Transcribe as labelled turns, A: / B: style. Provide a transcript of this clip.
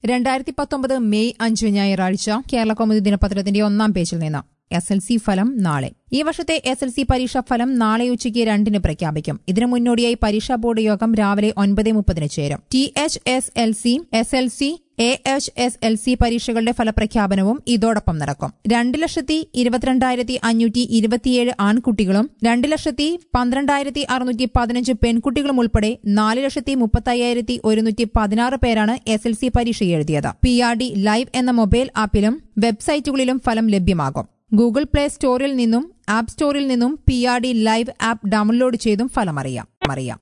A: രണ്ടായിരത്തി പത്തൊമ്പത് മെയ് അഞ്ച് ഞായറാഴ്ച കേരള കൗമുദി ദിനപത്രത്തിന്റെ ഒന്നാം പേജിൽ നിന്ന് എസ് എൽ സി ഫലം നാളെ ഈ വർഷത്തെ എസ് എൽ സി പരീക്ഷാ ഫലം നാളെ ഉച്ചയ്ക്ക് രണ്ടിന് പ്രഖ്യാപിക്കും ഇതിനു മുന്നോടിയായി പരീക്ഷാ ബോർഡ് യോഗം രാവിലെ ഒൻപത് മുപ്പതിന് ചേരും T H S L C S L C A H S L C പരീക്ഷകളുടെ ഫലപ്രഖ്യാപനവും ഇതോടൊപ്പം നടക്കും രണ്ട് ലക്ഷത്തി ഇരുപത്തിരണ്ടായിരത്തി അഞ്ഞൂറ്റി ഇരുപത്തിയേഴ് ആൺകുട്ടികളും രണ്ട് ലക്ഷത്തി പന്ത്രണ്ടായിരത്തി അറുന്നൂറ്റി പതിനഞ്ച് പെൺകുട്ടികളും ഉൾപ്പെടെ നാല് ലക്ഷത്തി മുപ്പത്തയ്യായിരത്തി ഒരുന്നൂറ്റി പതിനാറ് പേരാണ് എസ് എൽ സി പരീക്ഷ എഴുതിയത് പി ആർ ഡി ലൈവ് എന്ന മൊബൈൽ ആപ്പിലും വെബ്സൈറ്റുകളിലും ഫലം ലഭ്യമാകും ഗൂഗിൾ പ്ലേ സ്റ്റോറിൽ നിന്നും ആപ്പ് സ്റ്റോറിൽ നിന്നും P R D live app download ചെയ്തും ഫലമറിയാം അറിയാം